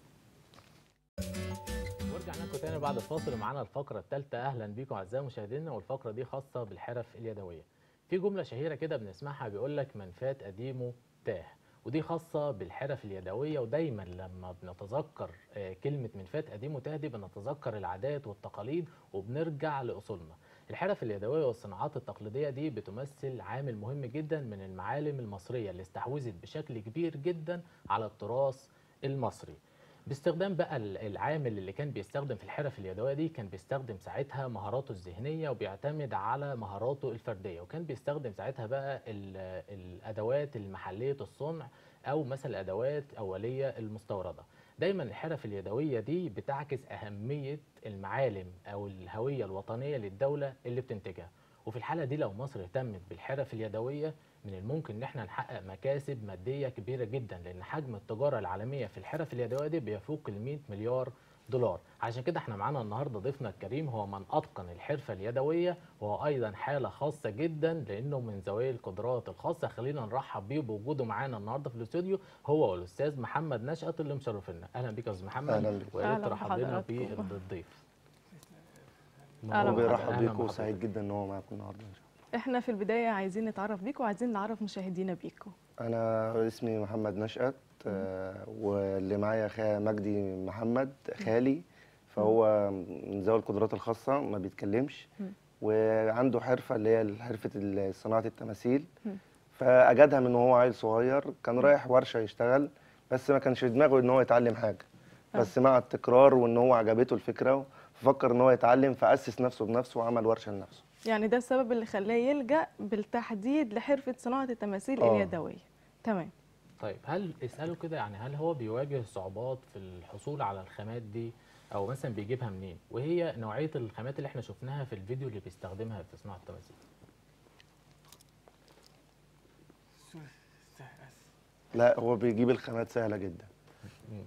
ورجعنا لكم تاني بعد الفاصل ومعانا الفقره الثالثه اهلا بيكم اعزائي مشاهدينا والفقره دي خاصه بالحرف اليدويه في جمله شهيره كده بنسمعها بيقول لك من فات قديمه تاه ودي خاصه بالحرف اليدويه ودايما لما بنتذكر آه، كلمه من فات قديمه تاه دي بنتذكر العادات والتقاليد وبنرجع لاصولنا الحرف اليدويه والصناعات التقليديه دي بتمثل عامل مهم جدا من المعالم المصريه اللي استحوذت بشكل كبير جدا على التراث المصري باستخدام بقى ال- العامل اللي كان بيستخدم في الحرف اليدويه دي كان بيستخدم ساعتها مهاراته الذهنيه وبيعتمد على مهاراته الفرديه وكان بيستخدم ساعتها بقى ال- الادوات المحليه الصنع او مثلا الادوات اوليه المستورده دايما الحرف اليدويه دي بتعكس اهميه المعالم او الهويه الوطنيه للدوله اللي بتنتجها وفي الحاله دي لو مصر اهتمت بالحرف اليدويه من الممكن ان احنا نحقق مكاسب ماديه كبيره جدا لان حجم التجاره العالميه في الحرف اليدويه دي بيفوق ال 100 مليار دولار عشان كده احنا معانا النهارده ضيفنا الكريم هو من اتقن الحرفه اليدويه وهو ايضا حاله خاصه جدا لانه من ذوي القدرات الخاصه خلينا نرحب بيه بوجوده معانا النهارده في الاستوديو هو والاستاذ محمد نشأت اللي مشرفنا اهلا بيك يا استاذ محمد أهلا بيك. ويا ريت أهلا ترحب لنا بحضراتكم. بالضيف أهلا هو بحضرتك. بيرحب أهلا بيكم بحضرتك. وسعيد جدا ان هو معاكم النهارده ان شاء الله احنا في البدايه عايزين نتعرف بيكم وعايزين نعرف مشاهدينا بيكم انا اسمي محمد نشأت آه، واللي معايا خا مجدي محمد خالي فهو من ذوي القدرات الخاصه ما بيتكلمش مم. وعنده حرفه اللي هي حرفه ال- صناعه التماثيل مم. فاجدها من وهو عيل صغير كان رايح ورشه يشتغل بس ما كانش في دماغه ان هو يتعلم حاجه آه. بس مع التكرار وان هو عجبته الفكره ففكر ان هو يتعلم فاسس نفسه بنفسه وعمل ورشه لنفسه يعني ده السبب اللي خلاه يلجأ بالتحديد لحرفه صناعه التماثيل آه. اليدويه تمام طيب هل اساله كده يعني هل هو بيواجه صعوبات في الحصول على الخامات دي او مثلا بيجيبها منين وهي نوعيه الخامات اللي احنا شفناها في الفيديو اللي بيستخدمها في صناعه التماثيل لا هو بيجيب الخامات سهله جدا مم.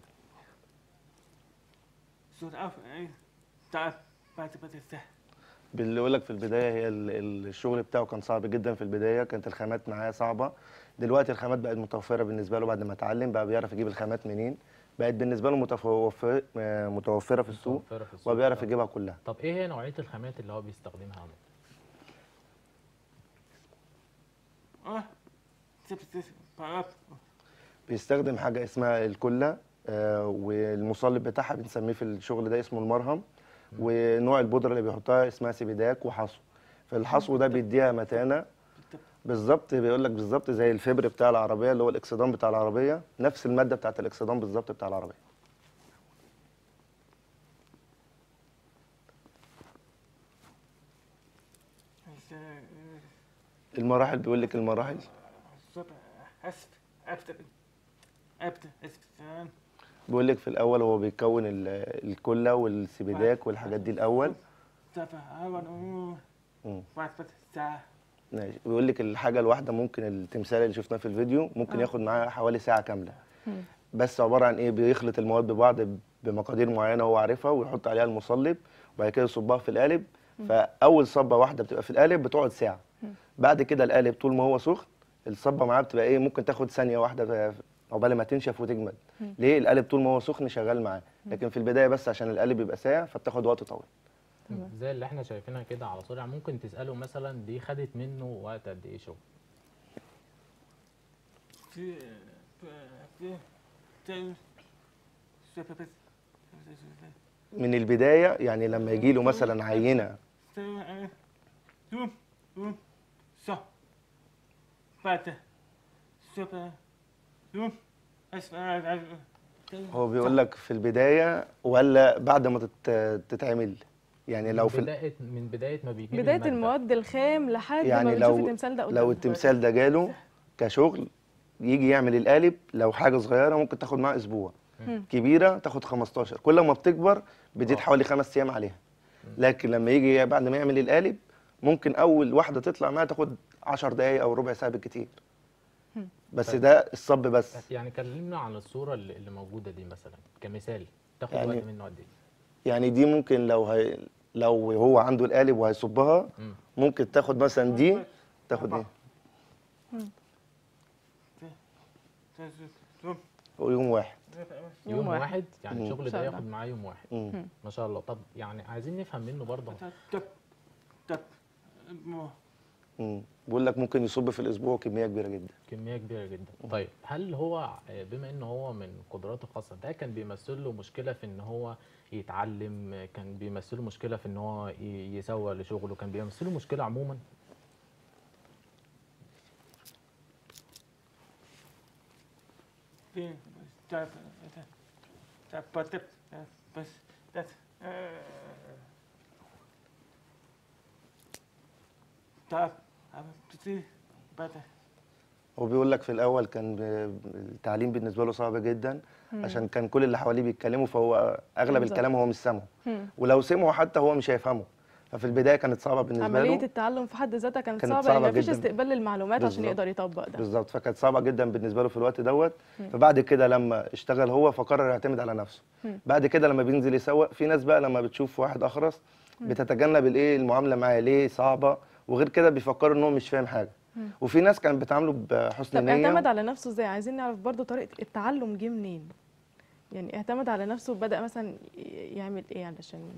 صوت عف ايه تعرف بعد بعد السهل اللي يقول لك في البدايه هي ال- ال- الشغل بتاعه كان صعب جدا في البدايه كانت الخامات معاه صعبه دلوقتي الخامات بقت متوفره بالنسبه له بعد ما اتعلم بقى بيعرف يجيب الخامات منين بقت بالنسبه له متوفر آه، متوفره في السوق متوفرة في السوق. وبيعرف طب- يجيبها كلها طب ايه هي نوعيه الخامات اللي هو بيستخدمها عمو؟ اه سبت سبت بعرف بيستخدم حاجه اسمها الكله آه، والمصلب بتاعها بنسميه في الشغل ده اسمه المرهم ونوع البودره اللي بيحطها اسمها سيبيداك وحصو فالحصو ده بيديها متانه بالظبط بيقول لك بالظبط زي الفبر بتاع العربيه اللي هو الاكسدام بتاع العربيه نفس الماده بتاعت الاكسدام بالظبط بتاع العربيه بس المراحل بيقول لك المراحل صوب أسف أبدأ أبدأ أسف بيقول لك في الاول هو بيكون ال- الكله والسبيداك والحاجات دي الاول سبع أول مم. بعد بس ساعة ماشي بيقول لك الحاجه الواحده ممكن التمثال اللي شفناه في الفيديو ممكن آه. ياخد معاه حوالي ساعه كامله مم. بس عباره عن ايه بيخلط المواد ببعض بمقادير معينه هو عارفها ويحط عليها المصلب وبعد كده يصبها في القالب فاول صبه واحده بتبقى في القالب بتقعد ساعه بعد كده القالب طول ما هو سخن الصبه معاه بتبقى ايه ممكن تاخد ثانيه واحده عقبال ما تنشف وتجمد ليه القالب طول ما هو سخن شغال معاه لكن في البدايه بس عشان القالب بيبقى ساقع فبتاخد وقت طويل تمام. زي اللي احنا شايفينها كده على صورة ممكن تسأله مثلا دي خدت منه وقت قد ايه شغل في في في سبع بس من البدايه يعني لما يجي له مثلا عينه سبع يوم يوم صح بعد سبع يوم أسف هو بيقول لك في البدايه ولا بعد ما تت- تتعمل يعني لو من في ال- بداية من بداية ما بيجيب بدايه المادة. المواد الخام لحد يعني ما بنشوف لو التمثال ده لو قدامنا. التمثال ده جاله كشغل يجي يعمل القالب لو حاجه صغيره ممكن تاخد معاه اسبوع مم. كبيره تاخد 15 كل ما بتكبر بتزيد آه. حوالي خمس ايام عليها لكن لما يجي بعد ما يعمل القالب ممكن اول واحده تطلع معاه تاخد 10 دقائق او ربع ساعه بالكتير مم. بس ده الصب بس يعني كلمنا عن الصورة اللي, اللي موجودة دي مثلا كمثال تاخد يعني- وقت منه قد ايه يعني دي ممكن لو هي لو هو عنده القالب وهيصبها مم. ممكن تاخد مثلا دي تاخد ايه يوم واحد يوم يوم واحد. واحد يعني مم. الشغل إن شاء ده الله. ياخد معاه يوم واحد مم. ما شاء الله طب يعني عايزين نفهم منه برضه طب طب مو مم. بيقول لك ممكن يصب في الاسبوع كميه كبيره جدا كمية كبيرة جدا طيب هل هو بما ان هو من قدراته الخاصة ده كان بيمثل له مشكلة في ان هو يتعلم كان بيمثل له مشكلة في ان هو ي- يسوق لشغله كان بيمثل له مشكلة عموما في طب طب طب بس بس طب بس بعد هو بيقول لك في الاول كان ب- التعليم بالنسبه له صعب جدا عشان كان كل اللي حواليه بيتكلموا فهو اغلب بالظبط. الكلام هو مش سامعه مم. ولو سمعه حتى هو مش هيفهمه ففي البدايه كانت صعبه بالنسبه عمليه له التعلم في حد ذاتها كانت, كانت صعبه صعبة لان مفيش جداً. استقبال للمعلومات عشان بالظبط. يقدر يطبق ده بالظبط فكانت صعبه جدا بالنسبه له في الوقت دوت فبعد كده لما اشتغل هو فقرر يعتمد على نفسه مم. بعد كده لما بينزل يسوق في ناس بقى لما بتشوف واحد اخرس بتتجنب الايه المعامله معاه ليه صعبه وغير كده بيفكروا ان هو مش فاهم حاجه وفي ناس كانت بتعامله بحسن طب نيه اعتمد على نفسه ازاي عايزين نعرف برضو طريقه التعلم جه منين يعني اعتمد على نفسه وبدا مثلا ي- يعمل ايه علشان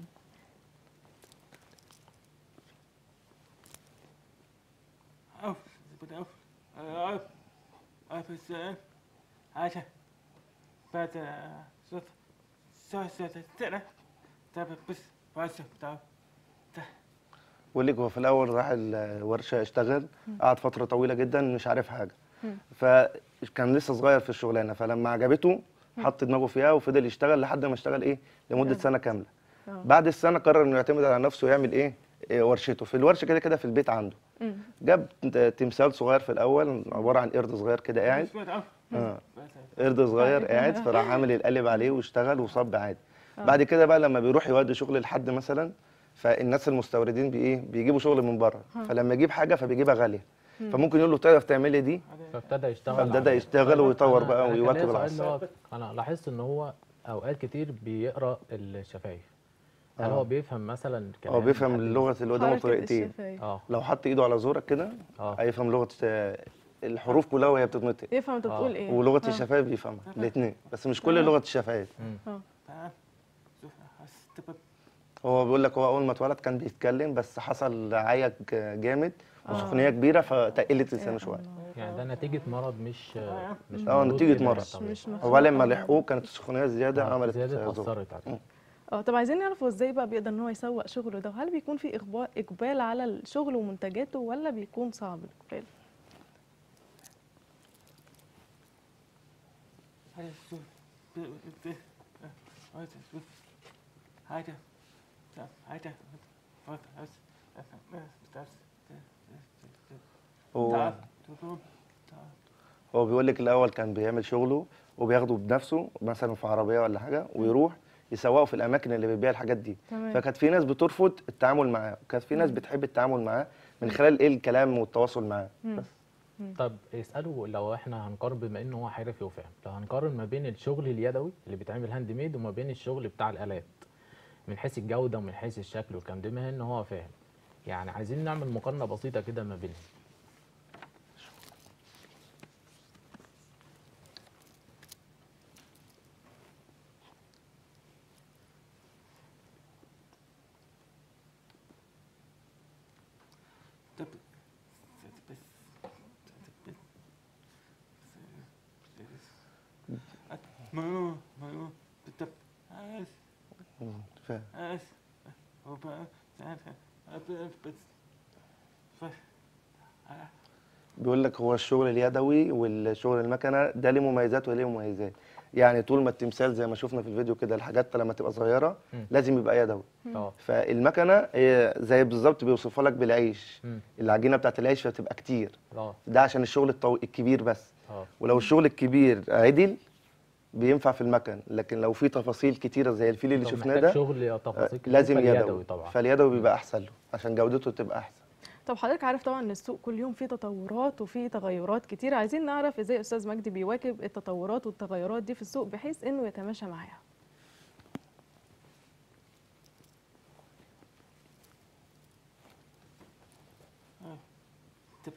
أوف بدأ أوف أوف أوف بس عشان بعد صوت صوت صوت سنة طب بس بس طب بقول لك هو في الاول راح الورشه يشتغل قعد فتره طويله جدا مش عارف حاجه مم. فكان لسه صغير في الشغلانه فلما عجبته حط دماغه فيها وفضل يشتغل لحد ما اشتغل ايه لمده حلو. سنه كامله آه. بعد السنه قرر انه يعتمد على نفسه ويعمل ايه إيه ورشته في الورشه كده كده في البيت عنده مم. جاب ت- تمثال صغير في الاول عباره عن قرد صغير كده قاعد سمعت أوف اه بس قرد صغير قاعد فراح عامل القلب عليه واشتغل وصب عادي بعد كده بقى لما بيروح يودي شغل لحد مثلا فالناس المستوردين بايه بيجيبوا شغل من بره فلما يجيب حاجه فبيجيبها غاليه فممكن يقول له تعرف تعمل لي دي فابتدى يشتغل فابتدى على- يشتغل ويطور أنا- بقى أنا كان ويواكب ليا سؤال العصر اللي هو انا لاحظت ان هو اوقات كتير بيقرا الشفايف هل آه. هو بيفهم مثلا هو كلام بيفهم حد؟ لغه اللي قدامه حركة طريقتين الشفايف. اه لو حط ايده على زورك كده اه هيفهم لغه آه، الحروف كلها وهي بتتنطق يفهم انت آه. بتقول ايه ولغه آه. الشفايف بيفهمها الاثنين بس مش كل لغه الشفايف مم. اه تعال شوف طب هو بيقول لك هو اول ما اتولد كان بيتكلم بس حصل عيا ج- جامد آه. وسخونيه كبيره فتقلت لسانه يا شويه الله. يعني ده نتيجه مرض مش مش اه مولود نتيجة كده مرض. طبيعي. مش مخلوق. هو لما لحقوه كانت السخونيه زياده آه، عملت زياده آه، زور. اثرت عليه اه طب عايزين نعرف هو ازاي بقى بيقدر ان هو يسوق شغله ده وهل بيكون في إقبال, اقبال على الشغل ومنتجاته ولا بيكون صعب الاقبال هذا السوق هذا السوق هذا هذا هو تعال تقوم تعال هو بيقول لك الاول كان بيعمل شغله وبياخده بنفسه مثلا في عربيه ولا حاجه ويروح يسوقه في الاماكن اللي بتبيع الحاجات دي تمام فكانت في ناس بترفض التعامل معاه وكانت في ناس بتحب التعامل معاه من خلال ايه الكلام والتواصل معاه مم. بس طب اساله لو احنا هنقارن بما انه هو حرفي وفاهم لو هنقارن ما بين الشغل اليدوي اللي بيتعمل هاند ميد وما بين الشغل بتاع الالات من حيث الجوده ومن حيث الشكل والكلام ده بما ان هو فاهم يعني عايزين نعمل مقارنه بسيطه كده ما بينهم طب ما ما طب عايز مم، فاهم عايز هو بقى بس ف بيقول لك هو الشغل اليدوي والشغل المكنه ده ليه مميزات وليه مميزات يعني طول ما التمثال زي ما شفنا في الفيديو كده الحاجات لما تبقى صغيره مم. لازم يبقى يدوي اه فالمكنه هي زي بالظبط بيوصفها لك بالعيش مم. العجينه بتاعت العيش فتبقى كتير اه ده عشان الشغل الطو... الكبير بس اه ولو الشغل الكبير عدل بينفع في المكن لكن لو في تفاصيل كتيره زي الفيل اللي طب شفناه محتاج ده شغل آه، تفاصيل كتير، لازم فاليدوي يدوي طبعا فاليدوي بيبقى احسن له عشان جودته تبقى احسن طب حضرتك عارف طبعا ان السوق كل يوم فيه تطورات وفيه تغيرات كتير عايزين نعرف ازاي استاذ مجدي بيواكب التطورات والتغيرات دي في السوق بحيث انه يتماشى معاها طب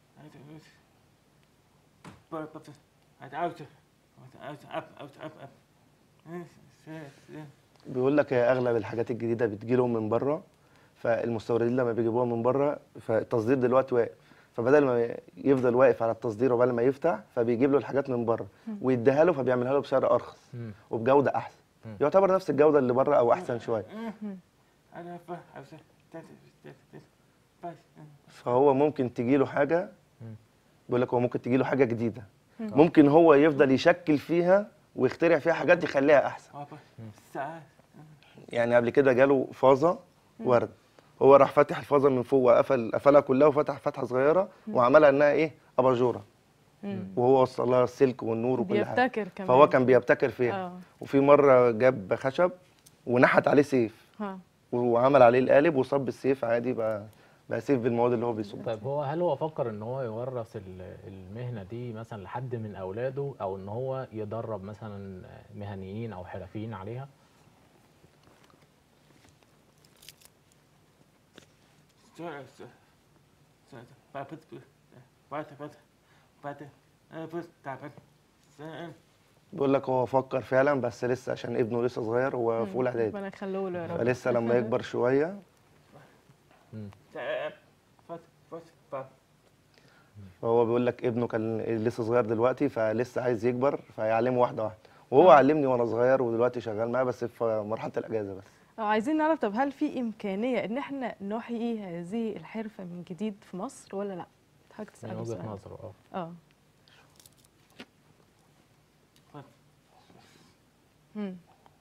عايز عايز عاوز عاوز اب عاوز اب اب بيقول لك هي اغلب الحاجات الجديده بتجيلهم من بره فالمستوردين لما بيجيبوها من بره فالتصدير دلوقتي واقف فبدل ما يفضل واقف على التصدير وبدل ما يفتح فبيجيب له الحاجات من بره ويديها له فبيعملها له بسعر ارخص مم. وبجوده احسن مم. يعتبر نفس الجوده اللي بره او احسن شويه انا عاوز بس فهو ممكن تجي له حاجه مم. بيقول لك هو ممكن تجي له حاجه جديده ممكن هو يفضل يشكل فيها ويخترع فيها حاجات يخليها احسن بابا ساعات يعني قبل كده جاله فازه ورد هو راح فاتح الفازه من فوق وقفل قفلها كلها وفتح فتحه صغيره وعملها انها ايه اباجوره وهو وصل لها السلك والنور وكل حاجه بيبتكر كمان فهو كان بيبتكر فيها اه وفي مره جاب خشب ونحت عليه سيف ها وعمل عليه القالب وصب السيف عادي بقى بقى سيف بالمواد اللي هو بيصبها طيب هو هل هو فكر ان هو يورث ال- المهنه دي مثلا لحد من اولاده او ان هو يدرب مثلا مهنيين او حرفيين عليها ساعات ساعات بابا بعد بعد بعد انا بس تعبان ساعات بيقول لك هو فكر فعلا بس لسه عشان ابنه لسه صغير هو في اولى اعدادي ربنا يخليه له يا رب فلسه لما يكبر شويه تعب فات فات فات فهو بيقول لك ابنه كان لسه صغير دلوقتي فلسه عايز يكبر فيعلمه واحده واحده وهو علمني وانا صغير ودلوقتي شغال معاه بس في مرحله الاجازه بس آه، عايزين نعرف طب هل في امكانيه ان احنا نحيي هذه الحرفه من جديد في مصر ولا لا حضرتك من تساله وجهه سؤال. نظره اه اه مم.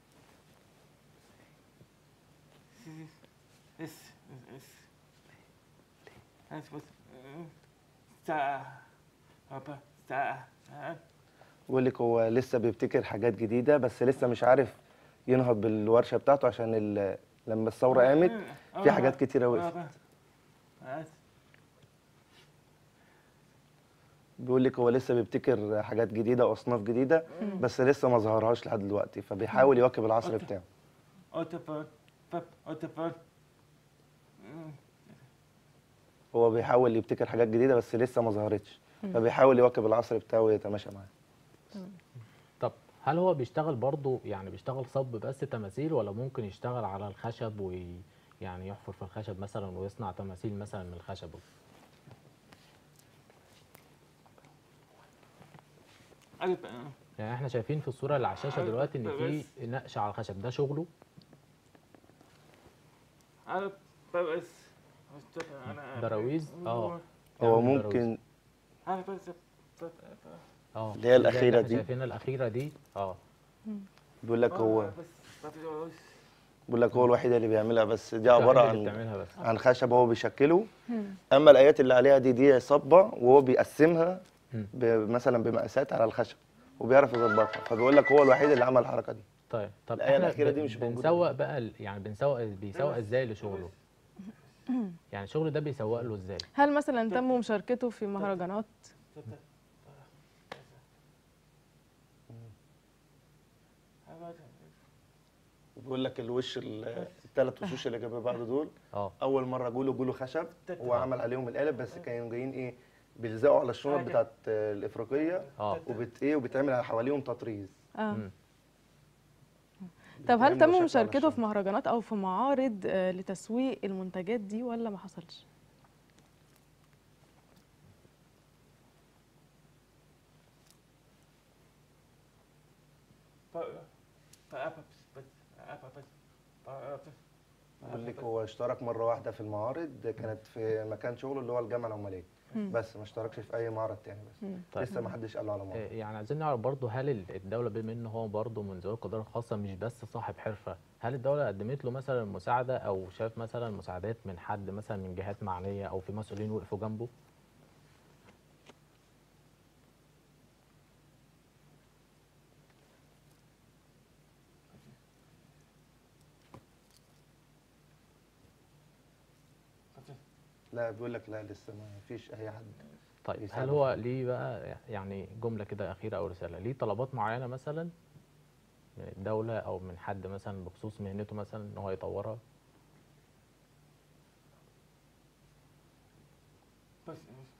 اس اس اس بس ساعة بابا ساعة ساعة بيقول لك هو لسه بيبتكر حاجات جديده بس لسه مش عارف ينهض بالورشه بتاعته عشان ال- لما الثوره قامت في حاجات كتيره وقفت بابا بيقول لك هو لسه بيبتكر حاجات جديده واصناف جديده بس لسه ما ظهرهاش لحد دلوقتي فبيحاول يواكب العصر أوكي. بتاعه اوتوفون باب اوتوفون هو بيحاول يبتكر حاجات جديده بس لسه ما ظهرتش فبيحاول يواكب العصر بتاعه ويتماشى معاه طب هل هو بيشتغل برضه يعني بيشتغل صب بس تماثيل ولا ممكن يشتغل على الخشب وي يعني يحفر في الخشب مثلا ويصنع تماثيل مثلا من الخشب يعني احنا شايفين في الصوره اللي على الشاشه أيوة، دلوقتي ان في بس. نقش على الخشب ده شغله أنا بس أنا دراويز؟ آه. هو يعني ممكن أنا بس اه اللي هي زي الأخيرة احنا دي. شايفينها الاخيره دي اه بيقول لك هو بس بس بيقول لك هو الوحيد اللي بيعملها بس دي الوحيدة عباره اللي عن بتعملها بس عن خشب هو بيشكله اما الايات اللي عليها دي دي صبه وهو بيقسمها مم. ب- مثلا بمقاسات على الخشب وبيعرف يظبطها فبيقول لك هو الوحيد اللي عمل الحركه دي طيب طب الآية احنا الأخيرة ب- دي مش موجودة. بنسوق بقى ال- يعني بنسوق بيسوق ازاي لشغله يعني الشغل ده بيسوق له ازاي هل مثلا تم مشاركته في مهرجانات بيقول لك الوش الثلاث وشوش اللي جنب بعض دول اه اول مره جوله جوله خشب هو عمل عليهم القالب بس كانوا جايين ايه بيلزقوا على الشنط بتاعت آه، الافريقيه اه وبت ايه وبيتعمل على حواليهم تطريز اه مم. طب هل بيتعملوا تم شكل على مشاركته في الشنط. مهرجانات او في معارض آه، لتسويق المنتجات دي ولا ما حصلش بيقول لك هو اشترك مره واحده في المعارض كانت في مكان شغله اللي هو الجامعه العماليه بس ما اشتركش في اي معرض تاني بس طيب. لسه ما حدش قال له على معرض آه، يعني عايزين نعرف برضه هل ال- الدولة بما ان هو برضه من ذوي القدرات الخاصة مش بس صاحب حرفة، هل الدولة قدمت له مثلا مساعدة او شاف مثلا مساعدات من حد مثلا من جهات معنية او في مسؤولين وقفوا جنبه؟ لا بيقول لك لا لسه ما فيش اي حد طيب هل بيساعده هو ليه بقى يعني جملة كده أخيرة أو رسالة ليه طلبات معينة مثلا من الدولة أو من حد مثلا بخصوص مهنته مثلا إن هو يطورها؟ بس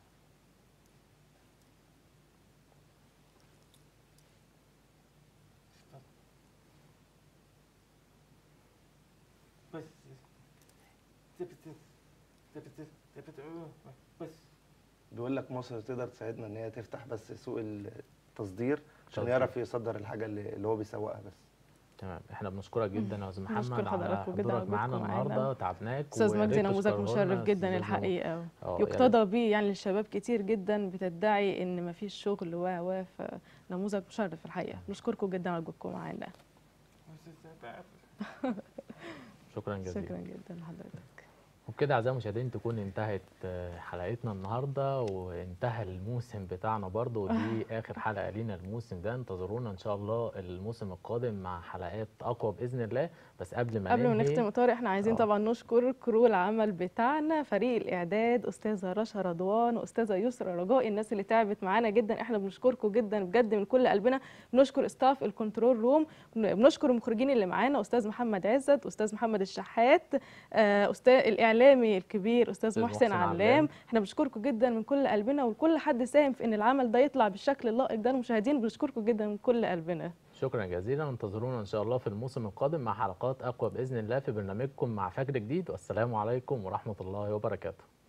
بس بس بيقول لك مصر تقدر تساعدنا ان هي تفتح بس سوق التصدير عشان تصدير. يعرف يصدر الحاجه اللي اللي هو بيسوقها بس تمام احنا بنشكرك جدا يا استاذ بنشكر محمد على حضراتكم جدا على حضورك معانا وجودكم معانا. النهارده تعبناك استاذ ويا مجدي ريت نموذج تشكره مشرف لنا جدا أستاذ الحقيقه آه، يا يقتضى بيه يعني للشباب كتير جدا بتدعي ان مفيش شغل و و فنموذج مشرف الحقيقه نشكركم جدا على وجودكم معانا شكرا جزيلا شكرا جدا لحضرتك وبكده اعزائي المشاهدين تكون انتهت آه، حلقتنا النهارده وانتهى الموسم بتاعنا برضه ودي اخر حلقه لينا الموسم ده انتظرونا ان شاء الله الموسم القادم مع حلقات اقوى باذن الله بس قبل ما قبل ما ننهي نختم يا طارق احنا عايزين آه. طبعا نشكر كرو العمل بتاعنا فريق الاعداد استاذه رشا رضوان واستاذه يسرا رجاء الناس اللي تعبت معانا جدا احنا بنشكركم جدا بجد من كل قلبنا بنشكر استاف الكنترول روم بنشكر المخرجين اللي معانا استاذ محمد عزت استاذ محمد الشحات آه، استاذ الاعلامي الكبير استاذ أستاذ محسن محسن علام علام. احنا بنشكركم جدا من كل قلبنا وكل حد ساهم في ان العمل ده يطلع بالشكل اللائق ده المشاهدين بنشكركم جدا من كل قلبنا شكرا جزيلا انتظرونا ان شاء الله في الموسم القادم مع حلقات اقوى باذن الله في برنامجكم مع فجر جديد والسلام عليكم ورحمه الله وبركاته